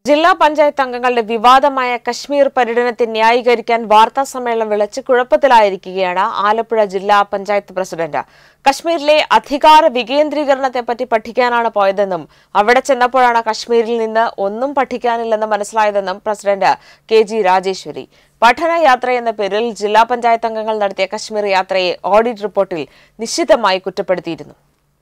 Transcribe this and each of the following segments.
ജില്ലാ പഞ്ചായത്ത് അംഗങ്ങളുടെ വിവാദമായ കശ്മീർ പര്യടനത്തെ ന്യായീകരിക്കാൻ വാർത്താ സമ്മേളനം വിളിച്ച് കുഴപ്പത്തിലായിരിക്കുകയാണ് ആലപ്പുഴ ജില്ലാ പഞ്ചായത്ത് പ്രസിഡന്റ് കശ്മീരിലെ അധികാര വികേന്ദ്രീകരണത്തെപ്പറ്റി പഠിക്കാനാണ് പോയതെന്നും അവിടെ ചെന്നപ്പോഴാണ് കശ്മീരിൽ നിന്ന് ഒന്നും പഠിക്കാനില്ലെന്ന് മനസ്സിലായതെന്നും പ്രസിഡന്റ് കെ ജി രാജേശ്വരി പഠനയാത്ര എന്ന പേരിൽ ജില്ലാ പഞ്ചായത്ത് അംഗങ്ങൾ നടത്തിയ കശ്മീർ യാത്രയെ ഓഡിറ്റ് റിപ്പോർട്ടിൽ നിശ്ചിതമായി കുറ്റപ്പെടുത്തിയിരുന്നു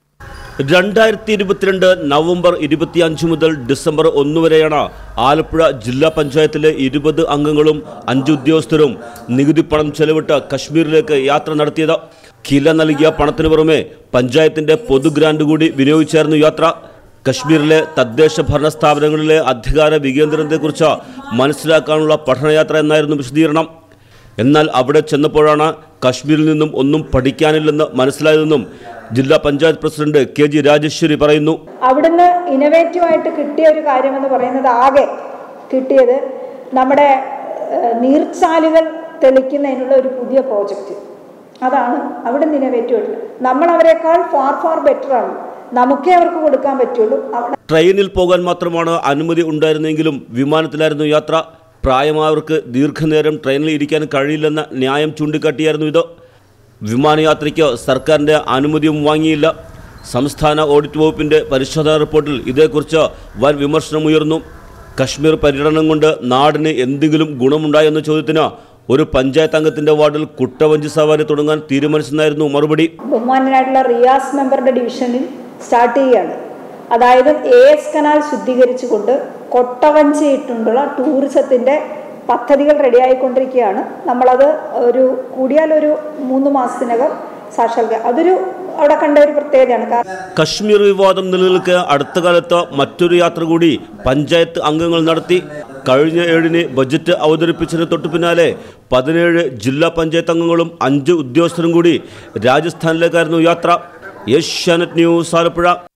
രണ്ടായിരത്തി ഇരുപത്തിരണ്ട് നവംബർ ഇരുപത്തിയഞ്ച് മുതൽ ഡിസംബർ ഒന്ന് വരെയാണ് ആലപ്പുഴ ജില്ലാ പഞ്ചായത്തിലെ ഇരുപത് അംഗങ്ങളും അഞ്ച് ഉദ്യോഗസ്ഥരും നികുതി പണം ചെലവിട്ട് കശ്മീരിലേക്ക് യാത്ര നടത്തിയത് കില നൽകിയ പണത്തിനു പുറമെ പഞ്ചായത്തിന്റെ പൊതു ഗ്രാന്റ് കൂടി വിനിയോഗിച്ചായിരുന്നു യാത്ര കശ്മീരിലെ തദ്ദേശ ഭരണ സ്ഥാപനങ്ങളിലെ അധികാര വികേന്ദ്രത്തെക്കുറിച്ച് മനസ്സിലാക്കാനുള്ള പഠനയാത്ര എന്നായിരുന്നു വിശദീകരണം എന്നാൽ അവിടെ ചെന്നപ്പോഴാണ് കശ്മീരിൽ നിന്നും ഒന്നും പഠിക്കാനില്ലെന്ന് മനസ്സിലായതെന്നും ജില്ലാ panchayat president K G Rajeshwari പറയുന്നു അവിടുന്ന് ഇന്നവേറ്റീവായിട്ട് കിട്ടിയ ഒരു കാര്യമെന്ന് പറയുന്നത് ആകെ കിട്ടിയത് നമ്മുടെ ഏഹ്, നീർച്ചാലുകൾ തെളിക്കുന്നതിനുള്ള ഒരു പുതിയ പ്രോജക്റ്റ് അതാണ് അവിടുന്ന് ഇന്നവേറ്റീവ് ആയിട്ടുള്ളത് നമ്മൾ അവരെക്കാൾ ഫാർ ഫാർ ബെറ്റർ ആണ് നമുക്കേ അവർക്ക് കൊടുക്കാൻ പറ്റുള്ളൂ അവിടെ ട്രെയിനിൽ പോകാൻ മാത്രമാണ് അനുമതി ഉണ്ടായിരുന്നെങ്കിലും വിമാനത്തിലായിരുന്നു യാത്ര പ്രായമായവർക്ക് ദീർഘനേരം ട്രെയിനിൽ ഇരിക്കാൻ കഴിയില്ലെന്ന ന്യായം ചൂണ്ടിക്കാട്ടിയായിരുന്നു ഇത് വിമാനയാത്രയ്ക്ക് സർക്കാരിൻ്റെ അനുമതിയും വാങ്ങിയില്ല സംസ്ഥാന ഓഡിറ്റ് വകുപ്പിൻ്റെ പരിശോധനാ റിപ്പോർട്ടിൽ ഇതേക്കുറിച്ച് വൻ വിമർശനമുയർന്നു കശ്മീർ പര്യടനം കൊണ്ട് നാടിന് എന്തെങ്കിലും ഗുണമുണ്ടായെന്ന ചോദ്യത്തിന് ഒരു പഞ്ചായത്ത് അംഗത്തിൻ്റെ വാർഡിൽ കുട്ടവഞ്ചി സവാരി തുടങ്ങാൻ തീരുമാനിച്ചെന്നായിരുന്നു മറുപടി ബഹുമാനായിട്ടുള്ള റിയാസ് മെമ്പറുടെ ഡിവിഷനിൽ സ്റ്റാർട്ട് ചെയ്യുകയാണ് അതായത് എ എസ് കനാൽ ശുദ്ധീകരിച്ചുകൊണ്ട് കൊട്ടവഞ്ചിയിട്ടുള്ള ടൂറിസത്തിൻ്റെ പദ്ധതികൾ റെഡിയായിക്കൊണ്ടിരിക്കുകയാണ് നമ്മളത് ഒരു കൂടിയാൽ ഒരു മൂന്ന് മാസത്തിനകം സാക്ഷാത്കാരം അതൊരു അവിടെ കണ്ട ഒരു പ്രത്യേകതയാണ് കാരണം കശ്മീർ വിവാദം നിലനിൽക്കെ അടുത്ത കാലത്ത് മറ്റൊരു യാത്ര കൂടി പഞ്ചായത്ത് അംഗങ്ങൾ നടത്തി കഴിഞ്ഞ ഏഴിന് ബജറ്റ് അവതരിപ്പിച്ചതിന് തൊട്ടു പിന്നാലെ പതിനേഴ് ജില്ലാ പഞ്ചായത്ത് അംഗങ്ങളും അഞ്ച് ഉദ്യോഗസ്ഥരും കൂടി രാജസ്ഥാനിലേക്കായിരുന്നു യാത്ര ഏഷ്യാനെറ്റ് ന്യൂസ് ആലപ്പുഴ